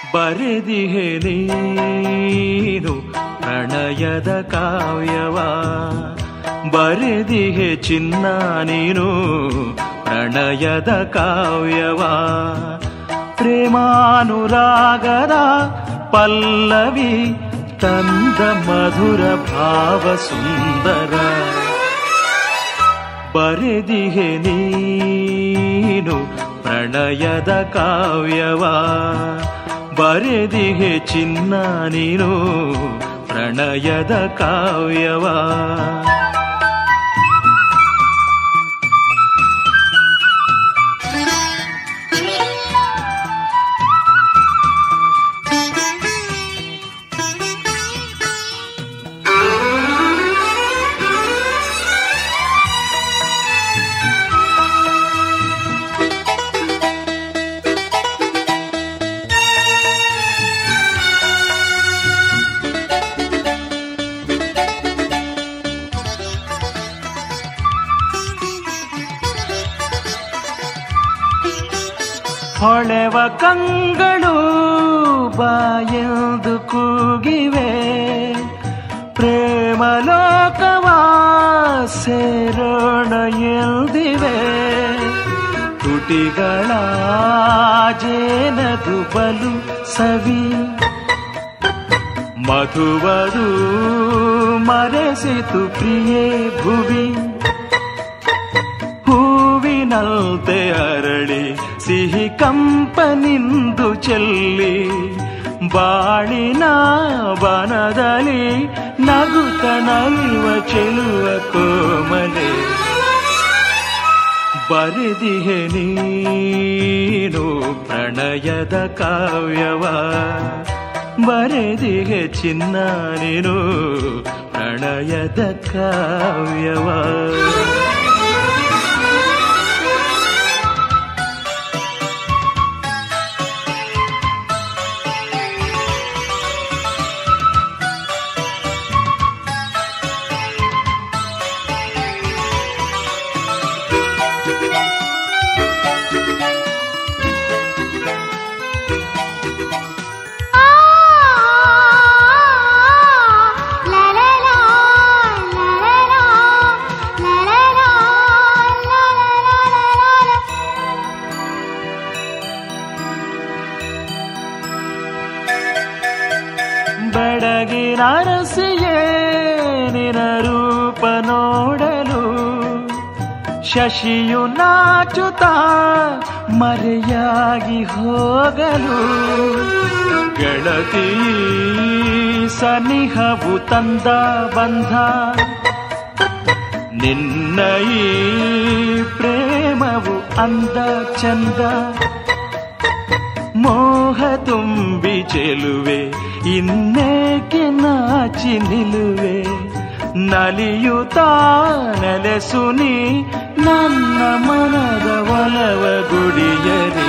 ಬರೆದಿಹೆ ನೀನು ಪ್ರಣಯದ ಕಾವ್ಯವ ಬರೆದಿಹೆ ಚಿನ್ನ ನೀನು ಪ್ರಣಯದ ಕಾವ್ಯವ ಪ್ರೇಮಾನುರಾಗದ ಪಲ್ಲವಿ ತಂದ ಮಧುರ ಭಾವ ಸುಂದರ ಬರೆದಿಹೆ ನೀನು ಪ್ರಣಯದ ಕಾವ್ಯವ ಬರೆದಿಹೆ ಚಿನ್ನ ನೀನು ಪ್ರಣಯದ ಕಾವ್ಯವ ಹೊಳೆವ ಕಂಗಳು ಬಾಯೆಂದು ಕೂಗಿವೆ ಪ್ರೇಮ ಲೋಕವ ಸೇರೋಣ ಎಲ್ದಿವೆ ತುಟಿಗಳ ಜೇನದು ಬಲು ಸವಿ ಮಧುವದು ಮರೆಸಿತು ಪ್ರಿಯೇ ಭುವಿ ಹೂವಿನಂತೆ ಅರಳಿ ಸಿಹಿ ಕಂಪನಿಂದು ಚೆಲ್ಲಿ ಬಾಳಿನ ಬನದಲ್ಲಿ ನಗುತ್ತ ನಲಿವ ಚೆಲುವ ಕೋಮಲೆ ಬರೆದಿಹೆ ನೀನು ಪ್ರಣಯದ ಕಾವ್ಯವ ಬರೆದಿಹೆ ಚಿನ್ನ ನೀನು ಪ್ರಣಯದ ಕಾವ್ಯವ ಬೆಳಗಿನ ರಸಿಯೇ ನಿನ ರೂಪ ನೋಡಲು ಶಶಿಯು ನಾಚುತ್ತ ಮರೆಯಾಗಿ ಹೋಗಲು ಗೆಳತಿ ಸನಿಹವು ತಂದ ಬಂಧ ನಿನ್ನ ಈ ಪ್ರೇಮವು ಅಂದ ಚಂದ ಮೋಹ ತುಂಬಿ ಚೆಲುವೆ ಇನ್ನೇಕೆ ನಾಚಿ ನಿಲುವೆ ನಲಿಯುತ್ತಾ ನೆಲೆಸುನಿ ನನ್ನ ಮನದ ಒಲವ ಗುಡಿಯರೆ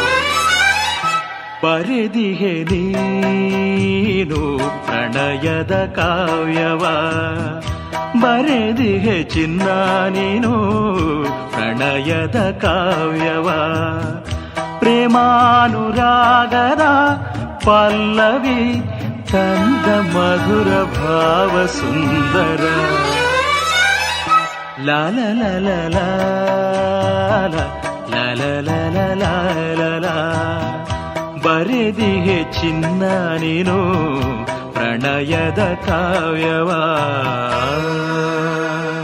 ಬರೆದಿಹೆ ನೀನು ಪ್ರಣಯದ ಕಾವ್ಯವ ಬರೆದಿಹೆ ಚಿನ್ನ ನೀನು ಪ್ರಣಯದ ಕಾವ್ಯವ ಪ್ರೇಮಾನುರಾಗದ ಪಲ್ಲವಿ ತಂದ ಮಧುರ ಭಾವ ಸುಂದರ ಲಾಲ ಲಲ ಲಾಲ ಲಲ ಲಲ ಲಾಲ ಬರೆದಿಹೆ ಚಿನ್ನ ನೀನು ಪ್ರಣಯದ ಕಾವ್ಯವಾ